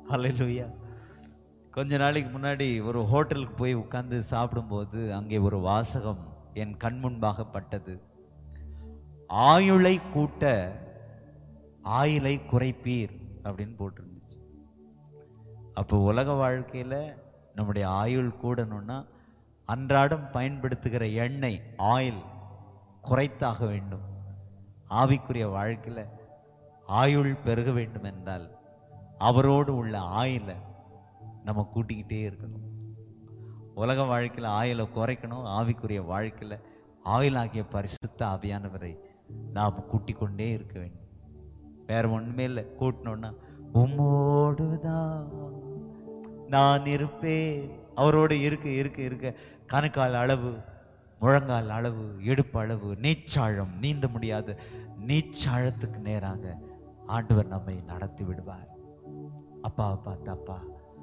ஹalleluya கொஞ்ச நாளைக்கு முன்னாடி ஒரு ஹோட்டலுக்கு போய் உட்கார்ந்து சாப்பிடும்போது அங்கே ஒரு வாசகம் என் கண் முன்பாக பட்டது ஆயுளை கூட்ட ஆயுளை குறைப்பீர் அப்படின்னு போட்டிருந்துச்சு அப்போ உலக வாழ்க்கையில நம்முடைய ஆயுள் கூடணும்னா அன்றாடம் பயன்படுத்துகிற எண்ணெய் ஆயில் குறைத்தாக வேண்டும் ஆவிக்குரிய வாழ்க்கையில ஆயுள் பெருக வேண்டும் என்றால் அவரோடு உள்ள ஆயிலை நம்ம கூட்டிக்கிட்டே இருக்கணும் உலக வாழ்க்கையில ஆயிலை குறைக்கணும் ஆவிக்குரிய வாழ்க்கையில ஆயுளாகிய பரிசுத்த ஆவியானவரை நாம் கூட்டிக் கொண்டே இருக்க வேண்டும் வேற ஒண்ணுமே இல்லை கூட்டணும்னா உம்மோடுதான் நான் இருப்பேன் அவரோடு இருக்க இருக்க இருக்க கணுக்கால் அளவு முழங்கால் அளவு இடுப்பு அளவு நீச்சாழம் நீந்த முடியாத நீச்சாழத்துக்கு நேராக ஆண்டவர் நம்மை நடத்தி விடுவார் அப்பாவை பார்த்து அப்பா